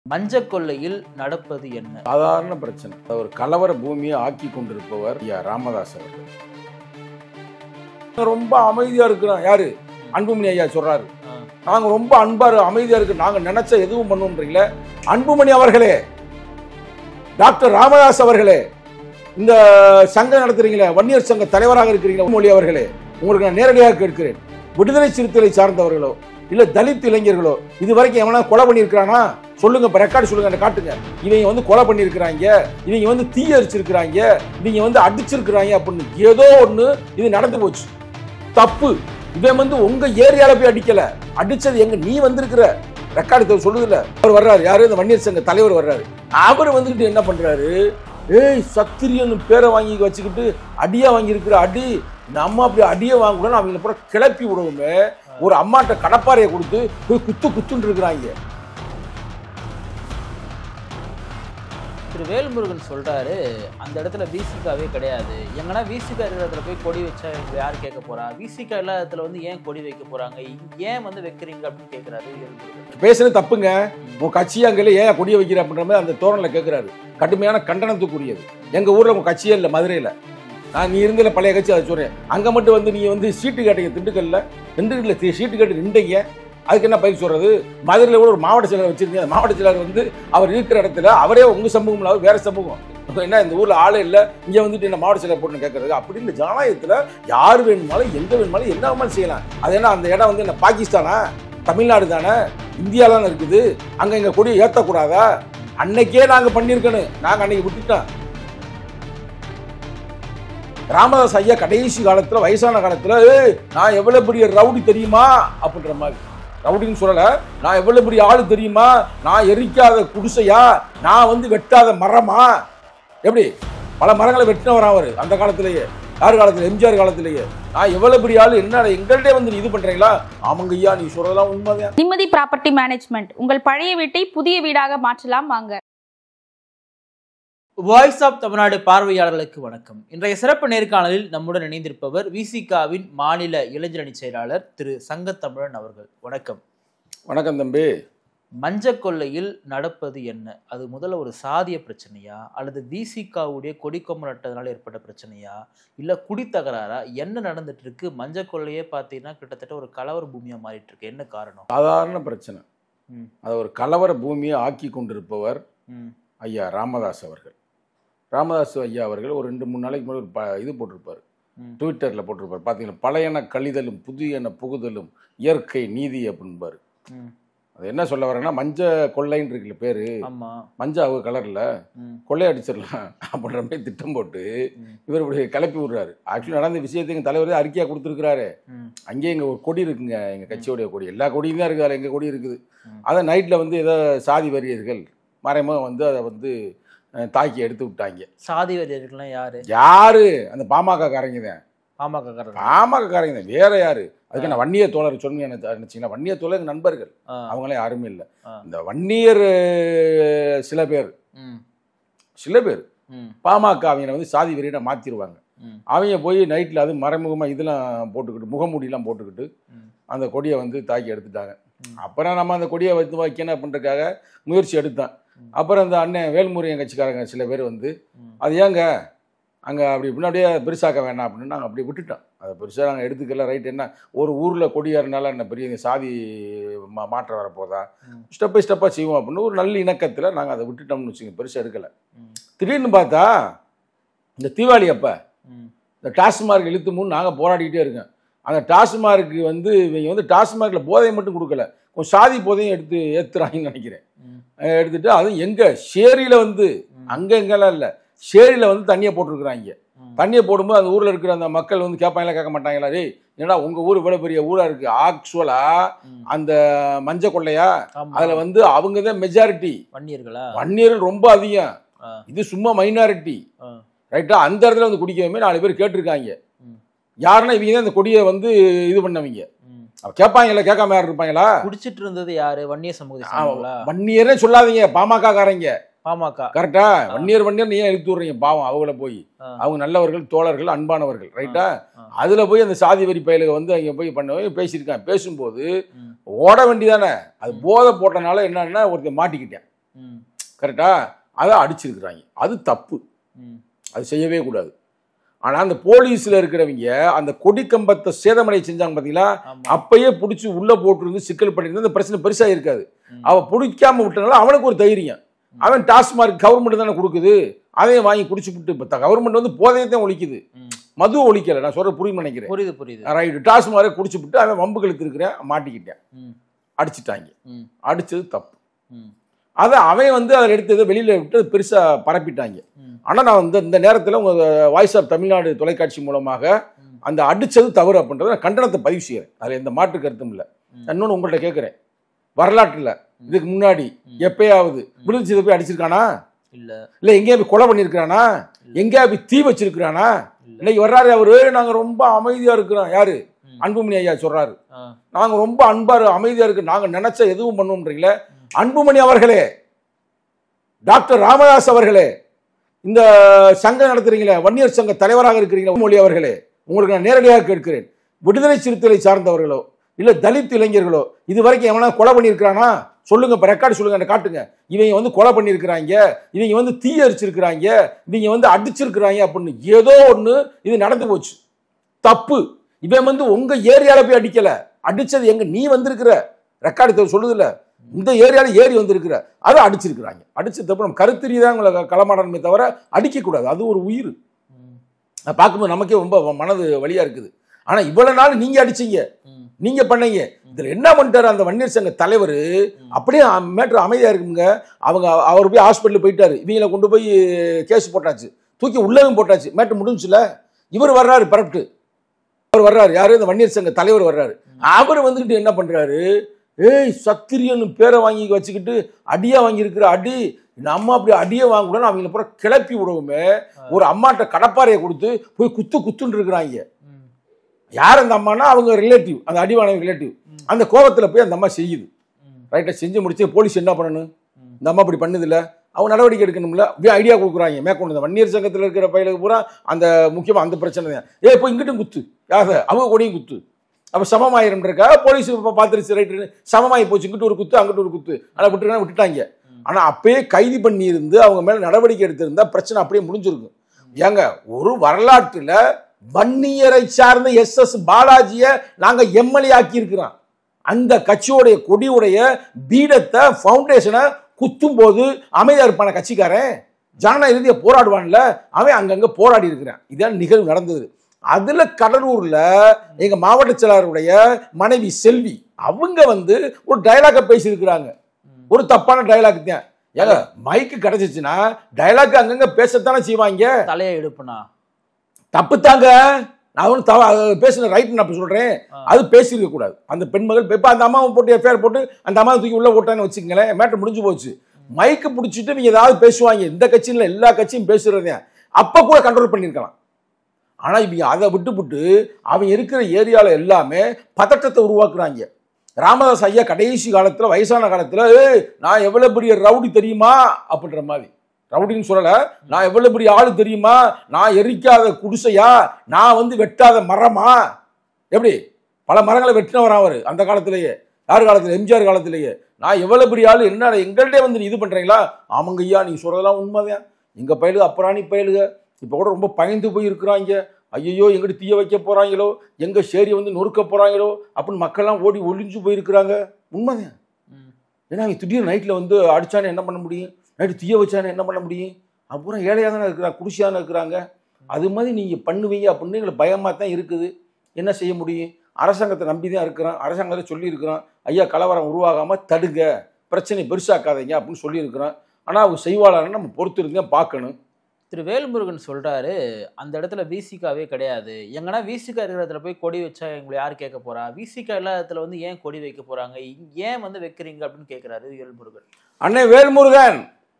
மஞ்சள் கொள்ளையில் நடப்பது என்ன சாதாரண பிரச்சனை ஒரு கலவர பூமியை ஆக்கி கொண்டிருப்பவர் ஐயா ராமதாஸ் அவர்கள் ரொம்ப அமைதியா இருக்கிறோம் யாரு அன்புமணி ஐயா சொல்றாரு ஆ. நாங்க ரொம்ப அன்பா இரு- அமைதியா இருக்கு நாங்க நினைச்ச எதுவும் பண்ணுவோம்ன்றீங்களே அன்புமணி அவர்களே டாக்டர் ராமதாஸ் அவர்களே இந்த சங்கம் நடத்துறீங்களே வன்னியர் சங்க தலைவராக இருக்கிறீங்களா மொழி அவர்களே உங்களுக்கு நான் நேரடியாக கேட்கிறேன் விடுதலை சிறுத்தைகளை சார்ந்தவர்களோ இல்ல தலித் இளைஞர்களோ இது வரைக்கும் எவனா கொலை பண்ணியிருக்கிறானா சொல்லுங்க இப்ப ரெக்கார்டு சொல்லுங்க அந்த காட்டுங்க இவங்க வந்து கொலை பண்ணியிருக்கிறாங்க இவங்க வந்து தீ எரிச்சிருக்கிறாங்க இவங்க வந்து அடிச்சிருக்கிறாங்க அப்படின்னு ஏதோ ஒண்ணு இது நடந்து போச்சு தப்பு இவன் வந்து உங்க ஏரியால போய் அடிக்கல அடிச்சது எங்க நீ வந்திருக்கிற ரெக்கார்டு சொல்லுதுல அவர் வர்றாரு யாரு இந்த வன்னியர் சங்க தலைவர் வர்றாரு அவர் வந்துகிட்டு என்ன பண்றாரு ஏய் சத்திரியன் பேரை வாங்கி வச்சுக்கிட்டு அடியா வாங்கியிருக்கிற அடி நம்ம அப்படி அடியை வாங்கக்கூடாது அவங்கள பூரா கிளப்பி விடுவோமே ஒரு அம்மாட்ட கடப்பாறையை கொடுத்து போய் குத்து குத்துன்னு இருக்கிறாங்க திரு வேல்முருகன் சொல்றாரு அந்த இடத்துல விசிகாவே கிடையாது எங்கன்னா விசிகா இருக்கிற இடத்துல போய் கொடி வச்சா யார் கேட்க போறா விசிகா இல்லாத இடத்துல வந்து ஏன் கொடி வைக்க போறாங்க இங்க ஏன் வந்து வைக்கிறீங்க அப்படின்னு கேட்கிறாரு வேல்முருகன் பேசுறது தப்புங்க உன் கட்சியாங்கல ஏன் கொடிய வைக்கிற அப்படின்ற மாதிரி அந்த தோரணில் கேட்குறாரு கடுமையான கண்டனத்துக்குரியது எங்க ஊர்ல உங்க கட்சியே இல்லை மதுரையில நான் நீ இருந்தல பழைய கட்சி அதை சொல்றேன் அங்க மட்டும் வந்து நீங்க வந்து சீட்டு கேட்டீங்க திண்டுக்கல்ல திண்டுக்கல்ல தி- சீட்டு கேட்டு நின்றீங்க அதுக்கு என்ன பதில் சொல்றது மதுரையில் கூட ஒரு மாவட்ட செயலர் வச்சிருந்தீங்க அந்த மாவட்ட செயலர் வந்து அவர் இருக்கிற இடத்துல அவரே உங்க சமூகம் இல்லாத வேற சமூகம் அப்ப என்ன இந்த ஊர்ல ஆளே இல்ல இங்க வந்துட்டு என்ன மாவட்ட செயலர் போட்டு கேட்கறது அப்படி இந்த ஜனநாயகத்துல யார் வேணுமாலும் எங்க வேணுமாலும் என்ன வேணுமாலும் செய்யலாம் அது என்ன அந்த இடம் வந்து என்ன பாகிஸ்தானா தமிழ்நாடு தானே இந்தியாவில் தானே இருக்குது அங்க எங்க கொடியை ஏத்தக்கூடாதா அன்னைக்கே நாங்க பண்ணியிருக்கணும் நாங்க அன்னைக்கு விட்டுட்டோம் ராமதாஸ் ஐயா கடைசி காலத்துல வயசான காலத்துல "ஏய், நான் எவ்வளவு பெரிய ரவுடி தெரியுமா அப்படின்ற மாதிரி ரவுடின்னு சொல்லல நான் எவ்வளவு பெரிய ஆளு தெரியுமா நான் எரிக்காத குடிசையா நான் வந்து வெட்டாத மரமா எப்படி பல மரங்களை வெட்டினவரா அவரு அந்த காலத்திலேயே யார் காலத்துல எம்ஜிஆர் காலத்திலேயே நான் எவ்வளவு பெரிய ஆளு என்ன எங்கள்கிட்ட வந்து நீ இது பண்றீங்களா ஆமாங்க ஐயா நீ சொல்றதெல்லாம் உண்மைதான் நிம்மதி ப்ராப்பர்ட்டி மேனேஜ்மெண்ட் உங்கள் பழைய வீட்டை புதிய வீடாக மாற்றலாம் வாங்க வாய்ஸ் ஆஃப் தமிழ்நாடு பார்வையாளர்களுக்கு வணக்கம் இன்றைய சிறப்பு நேர்காணலில் நம்முடன் இணைந்திருப்பவர் விசிகாவின் மாநில இளைஞரணி செயலாளர் திரு சங்கத்தமிழன் அவர்கள் வணக்கம் வணக்கம் தம்பி மஞ்சள் கொள்ளையில் நடப்பது என்ன அது முதல்ல ஒரு சாதிய பிரச்சனையா அல்லது விசிகாவுடைய கொடிக்கொம்பு நட்டதுனால ஏற்பட்ட பிரச்சனையா இல்ல குடித்தகராறா என்ன நடந்துட்டு இருக்கு மஞ்சள் கொள்ளையே பார்த்தீங்கன்னா கிட்டத்தட்ட ஒரு கலவர பூமியா மாறிட்டு இருக்கு என்ன காரணம் சாதாரண பிரச்சனை ம். அதை ஒரு கலவர பூமியை ஆக்கி கொண்டிருப்பவர் ம், ஐயா ராமதாஸ் அவர்கள் ராமதாஸ் ஐயா அவர்கள் ஒரு ரெண்டு மூணு நாளைக்கு முன்னாடி ஒரு ப இது போட்டிருப்பார் ம். ட்விட்டரில் போட்டிருப்பார் பார்த்தீங்கன்னா பழையன கழிதலும் புதியன புகுதலும் இயற்கை நீதி அப்படின்பாரு ம், அது என்ன சொல்ல வரேன்னா மஞ்ச கொள்ளைன்னு இருக்குல்ல பேரு ஆமா மஞ்சாவு கலர்ல ம், கொள்ளையடிச்சிடலாம் அப்படின்ற மாதிரி திட்டம் போட்டு ம், இவர் இப்படி கிளப்பி விடுறாரு ஆக்சுவலி நடந்த விஷயத்தை எங்கள் தலைவர் அறிக்கையாக கொடுத்துருக்கிறாரு ம், அங்கேயே எங்கள் ஒரு கொடி இருக்குங்க எங்கள் கட்சியோடைய கொடி எல்லா கொடியும் தான் இருக்குது அதில் எங்கள் கொடி இருக்குது ம். அதை நைட்டில் வந்து ஏதோ சாதி வரியர்கள் மறைமுகம் வந்து அதை வந்து அஹ், தாக்கி எடுத்து விட்டாங்க சாதி வெறியர்கள்லாம் யாரு யாரு அந்த பாமக காரங்க தான் பாமக காரர்கள் பாமக காரங்க தான் வேற யாரு அதுக்கு நான் வன்னிய தோழர் சொன்னீங்க நினைச்சீங்கன்னா வன்னிய தோழர் எங்க நண்பர்கள் ஆ, அவங்களாம் யாருமே இல்லை ஆ. இந்த வன்னியர் அஹ், சில பேர் ம், சில பேர் ம், பாமக அவங்களை வந்து சாதி வெறியிட மாத்திருவாங்க ம், அவங்க போய் நைட்டில் அது மறைமுகமாக இதெல்லாம் போட்டுக்கிட்டு முகமூடிலாம் போட்டுக்கிட்டு ம். அந்த கொடியை வந்து தாக்கி எடுத்துட்டாங்க ம். அப்புறம் நம்ம அந்த கொடியை வந்து வைக்கணும் அப்படின்றக்காக முயற்சி எடுத்தோம் ம். அப்புறம் அந்த அண்ணன் வேல்முருகன் கட்சிக்காரங்க சில பேர் வந்து ம். அது ஏங்க அங்கே அப்படி முன்னாடியே பெருசாக்க வேணாம் அப்படின்னு நாங்கள் அப்படி விட்டுட்டோம் அதை பெருசாக நாங்கள் எடுத்துக்கல ரைட் என்ன ஒரு ஊரில் கொடியாருனால என்ன பெரிய இந்த சாதி மா மாற்றம் வரப்போதா ம். ஸ்டெப் பை ஸ்டெப்பாக செய்வோம் அப்படின்னு ஒரு நல்ல இணக்கத்தில் நாங்கள் அதை விட்டுட்டோம்னு வச்சுங்க பெருசாக எடுக்கலை ம், திடீர்னு பார்த்தா இந்த தீபாவளி அப்போ ம், இந்த டாஸ்மார்க் இழுத்து மூணு நாங்கள் போராடிக்கிட்டே இருக்கோம் அந்த டாஸ்மார்க்கு வந்து இவங்க வந்து டாஸ்மார்க்கில் போதையை மட்டும் கொடுக்கல கொஞ்சம் சாதி போதையும் எடுத்து ஏற்றுறாங்கன்னு நினைக்கிறேன் ம், அஹ் எடுத்துட்டு அதுவும் எங்கே ஷேரியில் வந்து ம். அங்கே எங்கெல்லாம் இல்லை ஷேரியில் வந்து தண்ணியை போட்டிருக்கிறாங்க ம். தண்ணியை போடும்போது அந்த ஊரில் இருக்கிற அந்த மக்கள் வந்து கேட்பாங்களா கேட்க மாட்டாங்களா டேய் என்னடா உங்கள் ஊர் இவ்வளோ பெரிய ஊராக இருக்குது ஆக்சுவலாக ம். அந்த மஞ்ச கொள்ளையா ஆமா. அதில் வந்து அவங்க தான் மெஜாரிட்டி வன்னியர்களா வன்னியர்கள் ரொம்ப அதிகம் ஆ, இது சும்மா மைனாரிட்டி ஆ, ரைட்டா அந்த இடத்துல வந்து குடிக்கவே நாலு பேர் கேட்டிருக்காங்க ம். யாருன்னா இவங்க தான் இந்த கொடியை வந்து இது பண்ணவங்க ம். அப்ப கேட்பாங்களா கேட்காம யார் இருப்பாங்களா குடிச்சிட்டு இருந்தது யாரு வன்னிய சமூகத்தை சேர்ந்தவங்களா வன்னியரே சொல்லாதீங்க பாமக காரங்க பாமக கரெக்டா வன்னியர் வன்னியர் நீ ஏன் இழுத்து விடுறீங்க பாவம் அவங்கள போய் ஆ, அவங்க நல்லவர்கள் தோழர்கள் அன்பானவர்கள் ரைட்டா ஆ. அதுல போய் அந்த சாதி வரி பயலுக வந்து அங்க போய் பண்ண பேசியிருக்காங்க பேசும்போது ம். ஓட வேண்டியதானே அது போதை போட்டனால என்னன்னா ஒருத்தன் மாட்டிக்கிட்டேன் ம், கரெக்டா அதை அடிச்சிருக்கிறாங்க அது தப்பு ம், அது செய்யவே கூடாது ஆனா அந்த போலீஸ்ல இருக்கிறவங்க அந்த கொடி கம்பத்தை சேதமடை செஞ்சாங்க பாத்தீங்களா ஆமா. அப்பயே பிடிச்சி உள்ள போட்டுருந்து சிக்கல் பண்ணிருந்து அந்த பிரச்சனை பெருசா இருக்காது ம். அவ பிடிக்காம விட்டனால அவனுக்கு ஒரு தைரியம் அவன் டாஸ்மார்க் கவர்மெண்ட் தானே கொடுக்குது அதையும் வாங்கி குடிச்சு விட்டு இப்போ கவர்மெண்ட் வந்து போதையத்தான் ஒழிக்குது ம். மது ஒழிக்கல நான் சொல்ற புரியும் நினைக்கிறேன் புரியுது புரியுது ரைட்டு டாஸ்மார்க் குடிச்சு விட்டு அவன் வம்பு கழுத்து இருக்கிறேன் மாட்டிக்கிட்டேன் ம், அடிச்சிட்டாங்க ம், அடிச்சது தப்பு ம், அதை அவன் வந்து அதை எடுத்ததை வெளியில விட்டு அது பெருசா பரப்பிட்டாங்க ம், ஆனா நான் வந்து இந்த நேரத்தில் உங்க வாய்ஸ் ஆஃப் தமிழ்நாடு தொலைக்காட்சி மூலமாக ம். அந்த அடிச்சது தவறு அப்படின்றத நான் கண்டனத்தை பதிவு செய்யறேன் அதுல எந்த மாற்று கருத்தும் இல்லை ம். இன்னொன்று உங்கள்கிட்ட கேட்குறேன் வரலாற்றுல இதுக்கு முன்னாடி ம். எப்பயாவது விடுதலை போய் அடிச்சிருக்கானா இல்ல இல்ல எங்கேயா போய் கொலை பண்ணியிருக்கிறானா எங்கேயா போய் தீ வச்சிருக்கிறானா இல்ல இன்னைக்கு வர்றாரு அவரு நாங்க ரொம்ப அமைதியா இருக்கிறோம் யாரு ம். அன்புமணி ஐயா சொல்றாரு ஆ, நாங்க ரொம்ப அன்பா இரு- அமைதியா இருக்கு நாங்க நினைச்ச எதுவும் பண்ணுவோம்ன்றீங்களே அன்புமணி அவர்களே டாக்டர் ராமதாஸ் அவர்களே இந்த சங்கம் நடத்துறீங்களே வன்னியர் சங்க தலைவராக இருக்கிறீங்களா மொழி அவர்களே உங்களுக்கு நான் நேரடியாக கேட்கிறேன் விடுதலை சிறுத்தைகளை சார்ந்தவர்களோ இல்ல தலித் இளைஞர்களோ இது வரைக்கும் எவனா கொலை பண்ணியிருக்கிறானா சொல்லுங்க இப்ப ரெக்கார்டு சொல்லுங்க எனக்கு காட்டுங்க இவங்க வந்து கொலை பண்ணியிருக்கிறாங்க இவங்க வந்து தீ எரிச்சிருக்கிறாங்க இவங்க வந்து அடிச்சிருக்கிறாங்க அப்படின்னு ஏதோ ஒண்ணு இது நடந்து போச்சு தப்பு இவன் வந்து உங்க ஏரியால போய் அடிக்கல அடிச்சது எங்க நீ வந்திருக்கிற ரெக்கார்டு சொல்லுதுல இந்த ஏரியால ஏறி வந்திருக்கிற அதை அடிச்சிருக்கிறாங்க அடிச்ச தப்பு நம்ம கருத்து ரீதியாக உங்களை களமாடணுமே தவிர அடிக்கக்கூடாது அது ஒரு உயிர் ம், அதை பார்க்கும்போது நமக்கே ரொம்ப மனது வலியா இருக்குது ஆனா இவ்வளவு நாள் நீங்க அடிச்சீங்க ம், நீங்க பண்ணீங்க இதுல என்ன பண்ணிட்டாரு அந்த வன்னியர் சங்க தலைவர் அப்படியே மேட்ரு அமைதியா இருக்குங்க அவங்க அவர் போய் ஹாஸ்பிட்டல் போயிட்டாரு இவங்கள கொண்டு போய் கேஸ் போட்டாச்சு தூக்கி உள்ளவும் போட்டாச்சு மேட்ரு முடிஞ்சுல இவர் வர்றாரு பரப்ட்டு அவர் வர்றாரு யாரு இந்த வன்னியர் சங்க தலைவர் வர்றாரு அவர் வந்துக்கிட்டு என்ன பண்றாரு ஏய் சத்திரியன்னு பேரை வாங்கி வச்சுக்கிட்டு அடியா வாங்கியிருக்கிற அடி நம்ம அப்படி அடியே வாங்கக்கூடாது அவங்கள பூரா கிளப்பி விடுவோமே ஒரு அம்மாட்ட கடப்பாறையை கொடுத்து போய் குத்து குத்துன்னு இருக்கிறாங்க ம், யார் அந்த அம்மானா அவங்க ரிலேட்டிவ் அந்த அடிவான ரிலேட்டிவ் ம். அந்த கோபத்துல போய் அந்த அம்மா செய்யுது ம், ரைட்டை செஞ்சு முடிச்சு போலீஸ் என்ன பண்ணணும் ம். இந்த அம்மா இப்படி பண்ணுதில்ல அவங்க நடவடிக்கை எடுக்கணும்ல அப்படியே ஐடியா கொடுக்குறாங்க மேற்கொண்டு இந்த வன்னியர் சங்கத்தில் இருக்கிற பயிலுக்கு பூரா அந்த முக்கியமாக அந்த பிரச்சனை தான் ஏ இப்போ இங்கிட்டும் குத்து யார அவங்க கொடியும் குத்து அப்போ சமமாயிரம் இருக்கா போலீஸ் இப்போ பார்த்துருச்சு ரைட்டு சமமாயி போச்சு இங்கிட்டு ஒரு குத்து அங்கிட்டு ஒரு குத்து அதை விட்டுருக்காங்க விட்டுட்டாங்க ம். ஆனால் அப்பயே கைது பண்ணி இருந்து அவங்க மேலே நடவடிக்கை எடுத்திருந்தா பிரச்சனை அப்படியே முடிஞ்சிருக்கும் ஏங்க ஒரு வரலாற்றுல வன்னியரை சார்ந்த எஸ் எஸ் பாலாஜியை நாங்க எம்எல்ஏ ஆக்கி இருக்கிறோம் அந்த கட்சியோடைய கொடியுடைய பீடத்தை ஃபவுண்டேஷனை குத்தும் போது அமைதியா இருப்பான கட்சிக்காரன் ஜனநாயக ரீதியா போராடுவான்ல அவன் அங்கங்க போராடி இருக்கிறான் இதான் நிகழ்வு நடந்தது அதுல கடலூர்ல எங்க மாவட்ட செயலாளருடைய மனைவி செல்வி அவங்க வந்து ஒரு டயலாக பேசியிருக்கிறாங்க ம். ஒரு தப்பான டயலாக் தான் ஏங்க மைக்கு கிடைச்சிச்சுன்னா டயலாக் அங்கங்க பேசத்தானே செய்வாங்க தலையை எடுப்புனா தப்பு தாங்க நான் ஒன்றும் தவ அது பேசின ரைட் நான் இப்ப சொல்றேன் ஆ. அது அது பேசியிருக்க கூடாது அந்த பெண்மகள் இப்போ அந்த அம்மாவை போட்டு எஃப்ஐஆர் போட்டு அந்த அம்மாவை தூக்கி உள்ள போட்டான்னு வச்சுக்கங்களேன் மேட்டர் முடிஞ்சு போச்சு மைக்கு பிடிச்சிட்டு இவங்க ஏதாவது பேசுவாங்க இந்த கட்சியில் எல்லா கட்சியும் பேசுறதே அப்ப கூட கண்ட்ரோல் பண்ணியிருக்கலாம் ஆனா இவங்க அதை விட்டுப்புட்டு அவங்க இருக்கிற ஏரியால எல்லாமே பதட்டத்தை உருவாக்குறாங்க ராமதாஸ் ஐயா கடைசி காலத்துல வயசான காலத்துல "ஏய், நான் எவ்வளவு பெரிய ரவுடி தெரியுமா அப்படின்ற மாதிரி ரவுடின்னு சொல்லல நான் எவ்வளவு பெரிய ஆளு தெரியுமா நான் எரிக்காத குடிசையா நான் வந்து வெட்டாத மரமா எப்படி பல மரங்களை வெட்டினவரா அவர் அந்த காலத்திலேயே யார் காலத்துல எம்ஜிஆர் காலத்திலேயே நான் எவ்வளவு பெரிய ஆளு என்ன எங்கள்கிட்ட வந்து நீ இது பண்றீங்களா ஆமாங்க ஐயா நீ சொல்றதெல்லாம் உண்மைதான் எங்க பயலுக அப்புறாணி பயலுக இப்போ கூட ரொம்ப பயந்து போய் இருக்கிறாங்க ஐயோ எங்கிட்ட தீய வைக்க போறாங்களோ எங்க சேரி வந்து நொறுக்க போறாங்களோ அப்படின்னு மக்கள்லாம் ஓடி ஒளிஞ்சு போயிருக்கிறாங்க உண்மைதான் ம், ஏன்னா அவங்க திடீர்னு நைட்டில் வந்து அடிச்சானே என்ன பண்ண முடியும் நைட்டு தீய வச்சானே என்ன பண்ண முடியும் அப்புறம் ஏழையாக தானே இருக்கிறாங்க குடிசையாக தானே இருக்கிறாங்க அது மாதிரி நீங்கள் பண்ணுவீங்க அப்படின்னு எங்களுக்கு பயமாக தான் இருக்குது என்ன செய்ய முடியும் அரசாங்கத்தை நம்பி தான் இருக்கிறோம் அரசாங்கத்தை சொல்லியிருக்கிறோம் ஐயா கலவரம் உருவாகாமல் தடுங்க பிரச்சனை பெருசாக்காதீங்க அப்படின்னு சொல்லியிருக்கிறோம் ஆனால் அவங்க செய்வாளான்னு நம்ம பொறுத்து இருந்தே பார்க்கணும் திரு வேல்முருகன் சொல்றாரு அந்த இடத்துல விசிகாவே கிடையாது எங்கன்னா விசிகா இருக்கிற இடத்துல போய் கொடி வச்சா எங்களை யார் கேட்க போறா விசிகா இல்லாத இடத்துல வந்து ஏன் கொடி வைக்க போறாங்க இங்க ஏன் வந்து வைக்கிறீங்க அப்படின்னு கேட்கிறாரு வேல்முருகன் அண்ணே வேல்முருகன்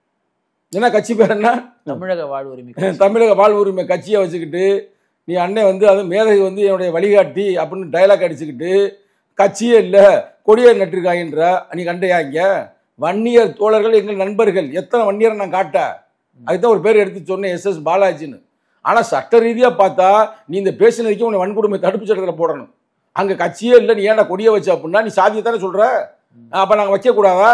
என்ன கட்சி பேர் என்ன தமிழக வாழ் உரிமை கட்சி. தமிழக வாழ்வு உரிமை கட்சியை வச்சுக்கிட்டு நீ அண்ணன் வந்து அது மேதகு வந்து என்னுடைய வழிகாட்டி அப்படின்னு டைலாக் அடிச்சுக்கிட்டு கட்சியே இல்லை கொடியை நட்டிருக்காங்கன்ற நீ கண்டையா இங்க வன்னியர் தோழர்கள் எங்கள் நண்பர்கள் எத்தனை வன்னியரை நான் காட்ட அதுதான் ஒரு பேர் எடுத்து சொன்னேன் எஸ் எஸ் பாலாஜின்னு ஆனால் சட்ட ரீதியாக பார்த்தா நீ இந்த பேசினதுக்கு உன்னை வன்கொடுமை தடுப்பு சட்டத்தில் போடணும் அங்கே கட்சியே இல்லை நீ ஏன்டா கொடியை வச்ச அப்படின்னா நீ சாதியை தானே சொல்கிற அப்போ நாங்கள் வைக்கக்கூடாதா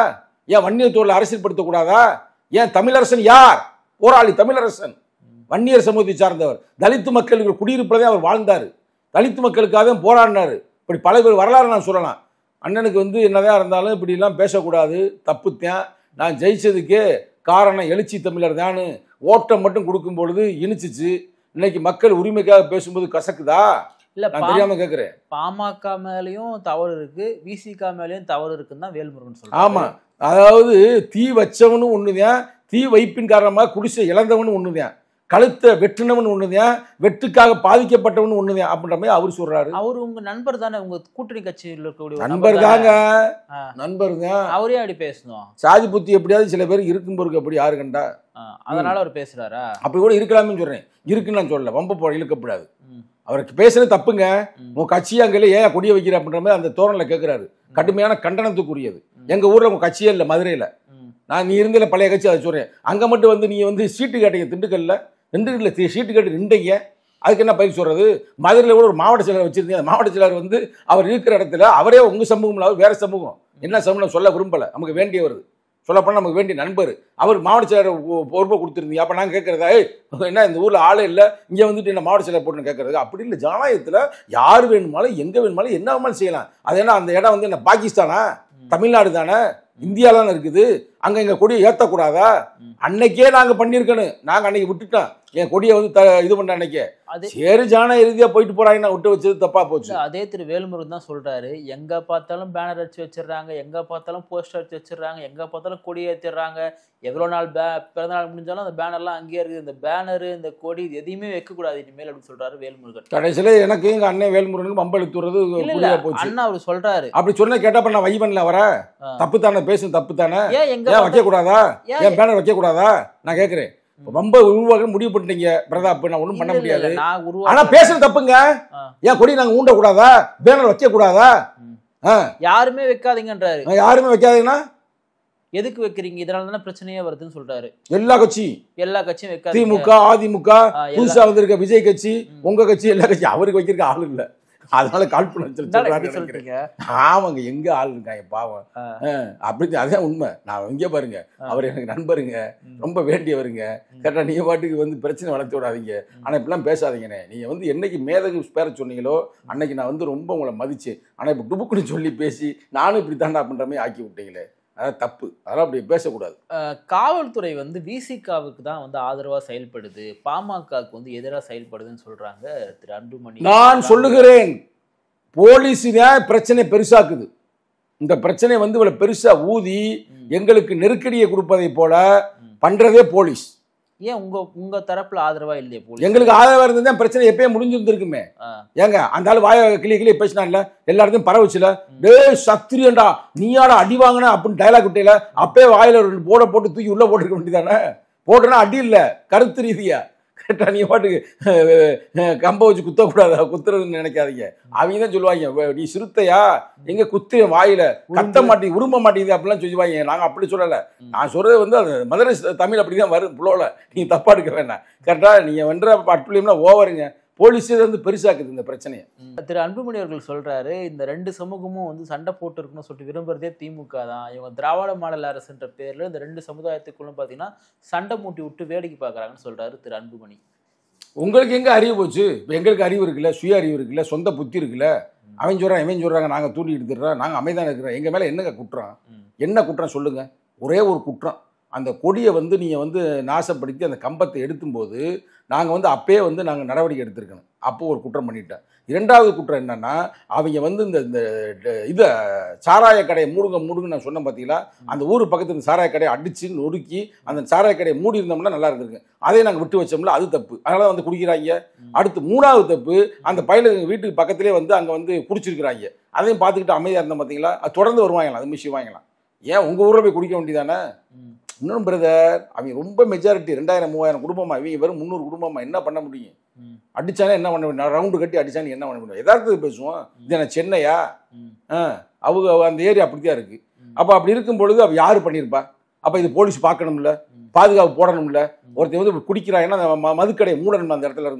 ஏன் வன்னியத்தோரில் அரசியல்படுத்தக்கூடாதா ஏன் தமிழரசன் யார் போராளி தமிழரசன் வன்னியர் சமூகத்தை சார்ந்தவர் தலித்து மக்களுக்கு குடியிருப்பதே அவர் வாழ்ந்தார் தலித்து மக்களுக்காக போராடினார் இப்படி பல பேர் வரலாறு நான் சொல்லலாம் அண்ணனுக்கு வந்து என்னதான் இருந்தாலும் இப்படிலாம் பேசக்கூடாது தப்புத்தேன் நான் ஜெயிச்சதுக்கே காரணம் எழுச்சி தமிழர் தானு ஓட்டம் மட்டும் கொடுக்கும் பொழுது இனிச்சிச்சு இன்னைக்கு மக்கள் உரிமைக்காக பேசும்போது கசக்குதா இல்ல நான் பா- தெரியாம கேட்குறேன் பாமக மேலயும் தவறு இருக்கு விசிக மேலயும் தவறு இருக்குன்னு தான் வேல்முருகன் சொல்றாரு ஆமா அதாவது தீ வச்சவனும் ஒண்ணுதான் தீ வைப்பின் காரணமாக குடிசை இழந்தவனும் ஒண்ணுதான் கழுத்தை வெட்டினவன் ஒண்ணுதான் வெட்டுக்காக பாதிக்கப்பட்டவன் ஒண்ணுதான் அப்படின்ற மாதிரி அவர் சொல்றாரு அவரு உங்க நண்பர் தானே உங்க கூட்டணி கட்சியில் இருக்கக்கூடிய ஒரு நண்பர் நபர் தாங்க ஆ. நண்பர் தான் அவரே அப்படி பேசணும் சாதி புத்தி எப்படியாவது சில பேர் இருக்கும் பொருக்கு அப்படி யாரு கண்டா ஆ, அதனால அவர் பேசுறாரா அப்படி கூட இருக்கலாம்னு சொல்றேன் இருக்குன்னு நான் சொல்லல வம்ப போ இழுக்கப்படாது ம். அவருக்கு பேசுறது தப்புங்க ம். உன் கட்சியே அங்கே ஏன் கொடிய வைக்கிற அப்படின்ற மாதிரி அந்த தோரணில் கேட்குறாரு கடுமையான கண்டனத்துக்குரியது எங்க ஊர்ல உங்க கட்சியே இல்லை மதுரையில ம். நான் நீ இருந்தில பழைய கட்சி அதை சொல்றேன் அங்க மட்டும் வந்து நீ வந்து சீட்டு கேட்டீங்க திண்டுக்கல்ல திண்டுக்கல்ல தி- சீட்டு கேட்டு நின்றீங்க அதுக்கு என்ன பதில் சொல்றது மதுரையில் கூட ஒரு மாவட்ட செயலர் வச்சிருந்தீங்க அந்த மாவட்ட செயலர் வந்து அவர் இருக்கிற இடத்துல அவரே உங்க சமூகம் இல்லாத வேற சமூகம் என்ன சமூகம் சொல்ல விரும்பல நமக்கு வேண்டியவர் சொல்லப்போனால் நமக்கு வேண்டிய நண்பர் அவர் மாவட்ட செயலர் பொ- பொறுப்பை கொடுத்துருந்தீங்க அப்போ நான் கேட்குறதா ஏய் என்ன இந்த ஊரில் ஆளே இல்லை இங்கே வந்துட்டு என்ன மாவட்ட செயலர் போட்டுன்னு கேட்குறது அப்படி இல்லை ஜனநாயகத்தில் யார் வேணுமாலும் எங்கே வேணுமாலும் என்ன வேணுமாலும் செய்யலாம் அது என்ன அந்த இடம் வந்து என்ன பாகிஸ்தானா தமிழ்நாடு தானே இந்தியாவில் தானே இருக்குது அங்கே எங்கள் கொடியை ஏற்றக்கூடாதா ம். அன்னைக்கே நாங்கள் பண்ணியிருக்கணும் நாங்கள் அன்னைக்கு விட்டுட்டோம் என் கொடியை வந்து த இது பண்ண அன்னைக்கே அது சரி ஜான இறுதியாக போயிட்டு போறாங்க நான் விட்டு வச்சது தப்பா போச்சு இல்ல, அதே திரு வேலுமுருகன் தான் சொல்றாரு எங்க பார்த்தாலும் பேனர் அடிச்சு வச்சிடுறாங்க எங்க பார்த்தாலும் போஸ்டர் அடிச்சு வச்சிடுறாங்க எங்க பார்த்தாலும் கொடி ஏத்திடுறாங்க எவ்வளவு நாள் பே பிறந்த நாள் முடிஞ்சாலும் அந்த பேனர்லாம் அங்கேயே இருக்குது இந்த பேனரு இந்த கொடி இது எதையுமே வைக்க கூடாது இனிமேல் அப்படின்னு சொல்றாரு வேல்முருகன் கடைசியில் எனக்கு எங்கள் அண்ணன் வேல்முருகனுக்கு மம்பழுத்துறது இல்ல இல்ல புரியா போச்சு அண்ணா அவர் சொல்றாரு அப்படி சொன்ன கேட்டப்ப நான் வைவன்ல வர ஆ. தப்பு தானே பேசும் தப்பு தானே ஏன் எங்க ஏன் வைக்க பார்த்தா- கூடாதா ஏன் ஏன் பேனர் வைக்க கூடாதா நான் கேக்குறேன் ரொம்ப உருவாக்க முடிவு பண்ணிட்டீங்க பிரதாப் நான் ஒண்ணும் பண்ண இல்ல, இல்ல, முடியாது இல்ல, நான் ஆனா உருவா பேசுறது தப்புங்க ஆ. ஏன் கொடி நாங்க ஊண்ட கூடாதா பேனர் வைக்க கூடாதா ம். ஆ. யாருமே வைக்காதீங்கன்றாரு நான் யாருமே வைக்காதீங்கன்னா எதுக்கு வைக்கிறீங்க இதனால தானே பிரச்சனையே வருதுன்னு சொல்றாரு எல்லா கட்சி எல்லா கட்சியும் வைக்காதீங்க திமுக அதிமுக ஆ, எல்லா- புதுசா வந்திருக்க விஜய் கட்சி ம். உங்க கட்சி எல்லா கட்சி அவருக்கு வைக்கிறதுக்கு ஆள் இல்ல அதனால காழ்ப்புணர்ச்சி இருந்தாலும் சொல்றாரு இப்படி நினைக்கிறேன். சொல்றீங்க ஆமாங்க எங்க ஆள் இருக்காங்க பாவம் ஆ. ஆ, அப்படி அதான் உண்மை நான் இங்க பாருங்க ஆ. அவர் எனக்கு நண்பருங்க ம். ரொம்ப வேண்டியவருங்க ம். கரெக்டா நீங்க பாட்டுக்கு வந்து பிரச்சனை வளர்த்து விடாதீங்க ஆனா இப்படிலாம் பேசாதீங்கண்ணே நீங்க வந்து என்னைக்கு மேதகு பேர சொன்னீங்களோ அன்னைக்கு நான் வந்து ரொம்ப உங்களை மதிச்சேன் ஆனா இப்ப டுபுக்குன்னு சொல்லி பேசி நானும் இப்படி தாண்டா அப்படின்ற மாதிரி ஆக்கி விட்டீங்களே அதான் தப்பு அதெல்லாம் அப்படி பேசக்கூடாது அஹ் காவல்துறை வந்து விசிகாவுக்கு தான் வந்து ஆதரவா செயல்படுது பாமகவுக்கு வந்து எதிராக செயல்படுதுன்னு சொல்றாங்க திரு அன்புமணி நான் சொல்லுகிறேன் போலீஸ் தான் பிரச்சனை பெருசாக்குது இந்த பிரச்சனை வந்து இவ்வளவு பெருசா ஊதி ம். எங்களுக்கு நெருக்கடியை கொடுப்பதை போல ம். பண்றதே போலீஸ் ஏன் உங்க உங்க தரப்புல ஆதரவா இல்லையா போலீஸ் எங்களுக்கு ஆதரவா இருந்தது தான் பிரச்சனை எப்பயும் முடிஞ்சிருந்திருக்குமே ஆ. ஏங்க அந்த ஆள் வாய கிளி கிளி பேசினான்ல எல்லா இடத்தையும் பரவச்சுல ம். டேய் சத்திரியன்டா நீயாடா அடி வாங்கின அப்படின்னு டயலாக் விட்டையில அப்பே வாயில ஒரு ரெண்டு போட போட்டு தூக்கி உள்ள போட்டுருக்க வேண்டியதானே போட்டனா அடி இல்ல கருத்து ரீதியா கரெக்டா நீ பாட்டுக்கு அஹ், அஹ், கம்ப வச்சு குத்தக்கூடாதா குத்துறதுன்னு நினைக்காதீங்க அவங்க தான் சொல்லுவாங்க "வே- நீ சிறுத்தையா எங்க குத்து வாயில கத்த மாட்டேங்குது உரும்ப மாட்டேங்குது அப்படிலாம் சொல்லுவாங்க நாங்க அப்படி சொல்லல ம். நான் சொல்றது வந்து அது மதுரை தமிழ் அப்படிதான் வரும் புலோல நீங்க தப்பா எடுக்க வேண்டாம் கரெக்டா நீங்க வென்ற அட்டுலியம்லாம் ஓவருங்க போலீஸே வந்து பெருசாக்குது இந்த பிரச்சனையை ம். திரு அன்புமணி அவர்கள் சொல்றாரு இந்த ரெண்டு சமூகமும் வந்து சண்டை போட்டு இருக்கணும்னு சொல்லிட்டு விரும்புறதே திமுக தான் இவங்க திராவிட மாடல் அரசுன்ற பேர்ல இந்த ரெண்டு சமுதாயத்துக்குள்ளும் பாத்தீங்கன்னா சண்டை மூட்டி விட்டு வேடிக்கை பார்க்கறாங்கன்னு சொல்றாரு திரு அன்புமணி உங்களுக்கு எங்க அறிவு போச்சு இப்போ எங்களுக்கு அறிவு இருக்குல்ல சுய அறிவு இருக்குல்ல சொந்த புத்தி இருக்குல்ல அவன் சொல்றான் இவன் சொல்றாங்க நாங்க தூண்டி எடுத்துடுறோம் நாங்க அமைதியான இருக்கிறோம் எங்க மேல என்னங்க குற்றம் ம். என்ன குற்றம் சொல்லுங்க ஒரே ஒரு குற்றம் அந்த கொடியை வந்து நீங்க வந்து நாசப்படுத்தி அந்த கம்பத்தை எடுத்தும்போது நாங்க வந்து அப்பயே வந்து நாங்க நடவடிக்கை எடுத்திருக்கணும் அப்போ ஒரு குற்றம் பண்ணிட்டேன் இரண்டாவது குற்றம் என்னன்னா அவங்க வந்து இந்த இந்த ட- இத சாராய கடையை மூடுங்க மூடுங்க நான் சொன்னேன் பார்த்தீங்களா அந்த ஊர் பக்கத்துல இந்த சாராய கடையை அடிச்சு நொறுக்கி அந்த சாராய கடையை மூடி இருந்தோம்னா நல்லா இருந்திருக்கு அதே நாங்கள் விட்டு வச்சோம்ல அது தப்பு அதனால வந்து குடிக்கிறாங்க ம். அடுத்து மூணாவது தப்பு அந்த பையல வீட்டுக்கு பக்கத்திலே வந்து அங்கே வந்து குடிச்சிருக்கிறாங்க அதையும் பார்த்துக்கிட்டு அமைதியாக இருந்தோம் பார்த்தீங்களா அது தொடர்ந்து வருவாங்களாம் அது மிஷி வாங்கலாம் ஏன் உங்கள் ஊரில் போய் குடிக்க வேண்டியதானே ம். இன்னும் பிரதர் அவங்க ரொம்ப மெஜாரிட்டி ரெண்டாயிரம் மூவாயிரம் குடும்பமா இவங்க வெறும் முந்நூறு குடும்பமா என்ன பண்ண முடியும் ம். அடிச்சானே என்ன பண்ண முடியும் ரவுண்டு கட்டி அடிச்சானே என்ன பண்ண முடியும் எதார்த்தது பேசுவோம் இது என்ன சென்னையா ம். ஆ, அவங்க அந்த ஏரியா அப்படித்தான் இருக்கு ம். அப்போ அப்படி இருக்கும் பொழுது அப்போ யார் பண்ணியிருப்பா அப்போ இது போலீஸ் பார்க்கணும்ல ம். பாதுகாப்பு போடணும்ல ம். ஒருத்தன் வந்து குடிக்கிறாங்கன்னா அந்த ம- மதுக்கடை மூடணும் அந்த இடத்துல இருந்து ம்.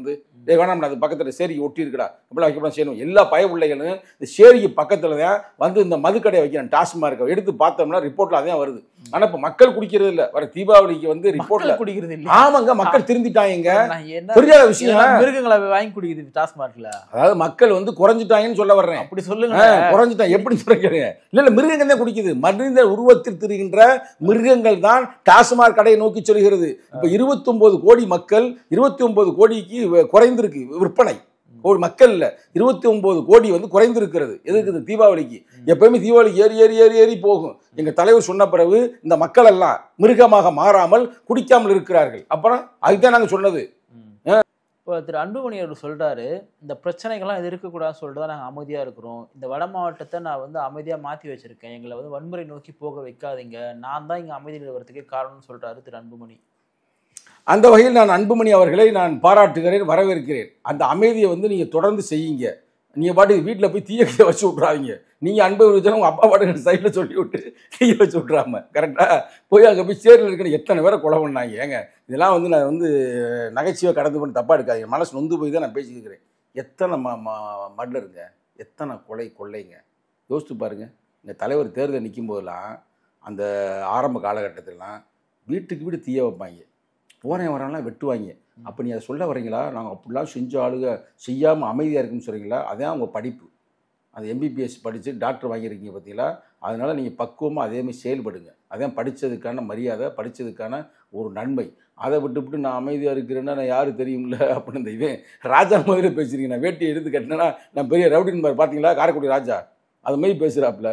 டேய் வேணாம் அது பக்கத்துல சேரிக்கு ஒட்டி இருக்குடா இப்படிலாம் வைக்கப்பட செய்யணும் எல்லா பய பிள்ளைகளும் இந்த சேரிக்கு பக்கத்துல தான் வந்து இந்த மதுக்கடையை வைக்கிறேன் டாஸ்மார்க்கை எடுத்து பார்த்தோம்னா ரிப்போர்ட்ல அதான் வருது ஆனா இப்ப மக்கள் குடிக்கிறது இல்ல வர தீபாவளிக்கு வந்து ரிப்போர்ட்ல மக்கள் குடிக்கிறது இல்ல ஆமாங்க மக்கள் திருந்திட்டாங்க நான் என்ன புரியாத விஷயம் இதெல்லாம் மிருகங்களை வாங்கி குடிக்குது டாஸ்மார்க்ல அதாவது மக்கள் வந்து குறைஞ்சிட்டாங்கன்னு சொல்ல வர்றேன் அப்படி சொல்லுங்க ஆ, குறைஞ்சிட்டான் எப்படி சொல்றீங்க இல்ல இல்ல மிருகங்கள் தான் குடிக்குது மனித உருவத்தில் திரிகின்ற மிருகங்கள் தான் டாஸ்மாக் கடையை நோக்கி செல்கிறது இப்ப 29 கோடி மக்கள் 29 கோடிக்கு வ- குறைந்திருக்கு விற்பனை ஒரு மக்கள் இல்ல 29 கோடி வந்து குறைந்திருக்கிறது எதுக்கு இது தீபாவளிக்கு எப்பயுமே தீபாவளி ஏறி ஏறி ஏறி ஏறி போகும் எங்க தலைவர் சொன்ன பிறகு இந்த மக்கள் எல்லாம் மிருகமாக மாறாமல் குடிக்காமல் இருக்கிறார்கள் அப்புறம் அதுதான் நாங்க சொன்னது இப்போ திரு அன்புமணி அவர் சொல்றாரு இந்த பிரச்சனைகள்லாம் இது இருக்கக்கூடாதுன்னு சொல்லிட்டு தான் நாங்கள் அமைதியாக இருக்கிறோம் இந்த வட மாவட்டத்தை நான் வந்து அமைதியாக மாற்றி வச்சிருக்கேன் எங்களை வந்து வன்முறை நோக்கி போக வைக்காதீங்க நான் தான் இங்கே அமைதி நிலவரத்துக்கே காரணம்னு சொல்றாரு திரு அன்புமணி அந்த வகையில் நான் அன்புமணி அவர்களை நான் பாராட்டுகிறேன் வரவேற்கிறேன் அந்த அமைதியை வந்து நீங்கள் தொடர்ந்து செய்யுங்க நீங்கள் பாட்டுக்கு வீட்டில் போய் தீய கீழே வச்சு விட்றாதீங்க நீங்கள் அன்பை வச்சு உங்கள் அப்பா பாட்டுக்கு சைடில் சொல்லி விட்டு தீய வச்சு விட்றாம கரெக்டாக போய் அங்கே போய் சேரில் இருக்கிற எத்தனை பேரை கொலை பண்ணாங்க ஏங்க இதெல்லாம் வந்து நான் வந்து நகைச்சுவை கடந்து பண்ணி தப்பாக எடுக்காதீங்க மனசு நொந்து போய் தான் நான் பேசிக்கிறேன் எத்தனை ம ம- மர்டருங்க எத்தனை கொலை கொள்ளைங்க யோசித்து பாருங்க இந்த தலைவர் தேர்தல் நிற்கும் போதெல்லாம் அந்த ஆரம்ப காலகட்டத்திலலாம் வீட்டுக்கு வீடு தீய வைப்பாங்க போறேன் வரலாம் வெட்டுவாங்க அப்போ நீ அதை சொல்ல வரீங்களா நாங்கள் அப்படிலாம் செஞ்ச ஆளுக செய்யாமல் அமைதியாக இருக்குன்னு சொல்கிறீங்களா அதான் அவங்க படிப்பு அது எம்பிபிஎஸ் படித்து டாக்டர் வாங்கியிருக்கீங்க பார்த்தீங்களா அதனால் நீங்கள் பக்குவமாக அதேமாதிரி செயல்படுங்க அதான் படித்ததுக்கான மரியாதை படித்ததுக்கான ஒரு நன்மை அதை விட்டுவிட்டு நான் அமைதியாக இருக்கிறேன்னா நான் யாரு தெரியும்ல அப்படின்னு இந்த இவன் ராஜா மாதிரி பேசுறீங்க நான் வேட்டியை எடுத்து கட்டினேன்னா நான் பெரிய ரவுடின் பார் பார்த்தீங்களா காரைக்குடி ராஜா அது மாதிரி பேசுகிறாப்புல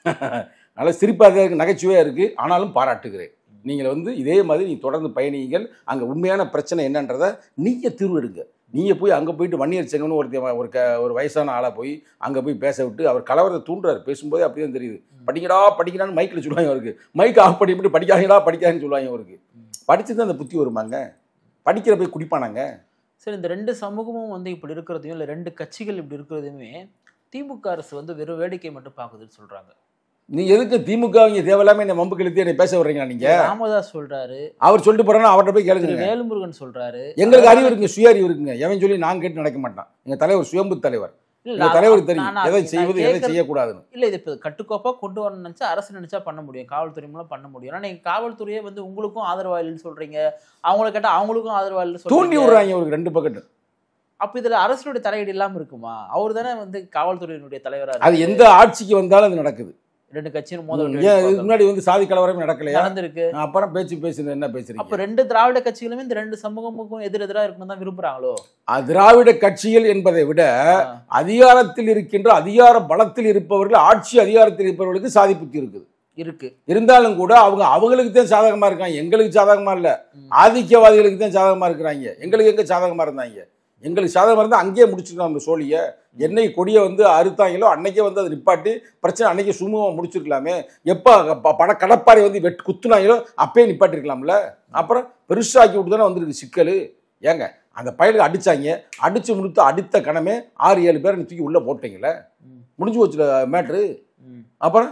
நல்லா சிரிப்பாக தான் இருக்குது நகைச்சுவையாக இருக்குது ஆனாலும் பாராட்டுகிறேன் நீங்கள் வந்து இதே மாதிரி நீ தொடர்ந்து பயணியுங்கள் அங்கே உண்மையான பிரச்சனை என்னன்றதை நீங்கள் தீர்வு எடுங்க நீங்கள் போய் அங்கே போயிட்டு வன்னியர் செங்கன்னு ஒருத்தன் ஒரு க ஒரு வயசான ஆளாக போய் அங்கே போய் பேச விட்டு அவர் கலவரத்தை தூண்டுறாரு பேசும்போதே அப்படியே தான் தெரியுது படிக்கடா படிக்கிறான்னு மைக்கில் சொல்லுவாங்க அவருக்கு மைக் ஆஃப் பண்ணி பண்ணி படிக்காதீங்களா படிக்காதுன்னு சொல்லுவாங்க அவருக்கு படிச்சு தான் அந்த புத்தி வருமாங்க படிக்கிற போய் குடிப்பானாங்க சரி இந்த ரெண்டு சமூகமும் வந்து இப்படி இருக்கிறதையும் இல்லை ரெண்டு கட்சிகள் இப்படி இருக்கிறதையுமே திமுக அரசு வந்து வெறும் வேடிக்கை மட்டும் பார்க்குதுன்னு சொல்றாங்க நீ எதுக்கு திமுக இங்கே தேவையில்லாம என்ன மம்பு கழுத்தி என்னை பேச வர்றீங்களா நீங்க ராமதாஸ் சொல்றாரு அவர் சொல்லிட்டு போறான்னா அவர்கிட்ட போய் திரு கேளுங்க வேலுமுருகன் சொல்றாரு எங்களுக்கு அறிவு இருக்குங்க சுய அறிவு இருக்குங்க எவன் சொல்லி நான் கேட்டு நடக்க மாட்டான் எங்க தலைவர் சுயம்பு தலைவர் இல்ல, எங்க நான் தலைவர் நான் தெரியும் நான் எதை நான் செய்வது எதை கேட்கறது- செய்யக்கூடாதுன்னு இல்ல இது இப்போ கட்டுக்கோப்பா கொண்டு வரணும்னு நினைச்சா அரசு நினைச்சா பண்ண முடியும் காவல்துறை மூலம் பண்ண முடியும் ஆனா நீங்க காவல்துறையே வந்து உங்களுக்கும் ஆதரவா இல்லைன்னு சொல்றீங்க அவங்கள கேட்டா அவங்களுக்கும் ஆதரவா இல்லைன்னு தூண்டி சொல்றீங்க விடுறாங்க அவருக்கு ரெண்டு பக்கெட்டு அப்ப இதுல அரசுடைய தலையீடு இல்லாம இருக்குமா அவர் தானே வந்து காவல்துறையினுடைய தலைவரா அது இருக்காரு. எந்த ஆட்சிக்கு வந்தாலும் அது நடக்குது ரெண்டு கட்சியும் ஏன் மோதல் இதுக்கு முன்னாடி வந்து சாதி கலவரமே நடக்கலையா நடந்திருக்கு அப்புறம் பேச்சு பேசுறது என்ன அப்ப பேசுறீங்க ரெண்டு திராவிட கட்சிகளுமே இந்த ரெண்டு சமூகமுக்கும் எதிர் எதிரா இருக்கணும் தான் விரும்புறாங்களோ அஹ் திராவிட கட்சிகள் என்பதை விட அதிகாரத்தில் இருக்கின்ற அதிகார பலத்தில் இருப்பவர்கள் ஆட்சி அதிகாரத்தில் இருப்பவர்களுக்கு சாதி புத்தி இருக்குது இருக்கு இருந்தாலும் கூட அவங்க அவங்களுக்கு தான் சாதகமா இருக்காங்க எங்களுக்கு சாதகமா இல்ல ம். ஆதிக்கவாதிகளுக்கு தான் சாதகமா இருக்கிறாங்க எங்களுக்கு எங்க சாதகமா இருந்தாங்க எங்களுக்கு சாதகமா இருந்தா அங்கேயே முடிச்சிருக்கலாம் அந்த சோழிய என்னைக்கு கொடியை வந்து அறுத்தாங்களோ அன்னைக்கே வந்து அதை நிப்பாட்டி பிரச்சனை அன்னைக்கு சுமூகமாக முடிச்சிருக்கலாமே எப்போ ப- பட கடப்பாரை வந்து வெட்டு குத்துனாங்களோ அப்பயே நிப்பாட்டிருக்கலாம்ல அப்புறம் பெருசாக்கி விட்டு தானே வந்திருக்கு சிக்கல் ஏங்க அந்த பயலுக்கு அடிச்சாங்க அடிச்சு முடித்து அடித்த கணமே ஆறு ஏழு பேரை தூக்கி உள்ள போட்டீங்களே ம். முடிஞ்சு போச்சுல மேட்ரு ம். அப்புறம்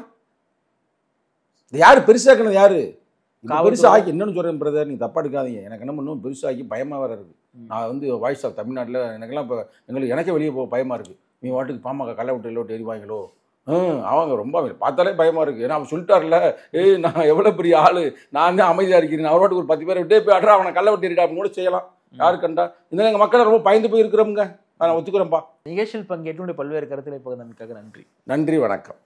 இது யாரு பெருசாக்குனது யாரு இப்ப காவல்துறை. பெருசா ஆக்கி என்னன்னு சொல்றேன் பிரதர் நீங்க தப்பா எடுக்காதீங்க எனக்கு என்ன பண்ணும் பெருசாக்கி பயமா வேற இருக்கு ம். நான் வந்து வாய்ஸ் ஆஃப் தமிழ்நாட்டில் எனக்கெல்லாம் இப்போ எங்களுக்கு எனக்கே வெளியே போக பயமா இருக்கு நீ வாட்டுக்கு பாமக கள்ள விட்டு இல்லை விட்டு எரிவாங்களோ ம் அவங்க ரொம்ப பார்த்தாலே பயமா இருக்கு ஏன்னா அவர் சொல்லிட்டார்ல ஏய் நான் எவ்வளவு பெரிய ஆளு நான் தான் அமைதியா இருக்கிறேன் அவர் வாட்டுக்கு ஒரு பத்து பேரை விட்டே போய் அட்ரா அவனை கள்ள விட்டு எரிடா அப்படின்னு கூட செய்யலாம் யாரு கண்டா இந்த எங்க மக்கள் ரொம்ப பயந்து போய் இருக்கிறோமுங்க நான் ஒத்துக்கிறேன்ப்பா நிகழ்ச்சியில் பங்கேற்று உங்களுடைய பல்வேறு கருத்துக்களை பகிர்ந்தமைக்காக நன்றி நன்றி வணக்கம்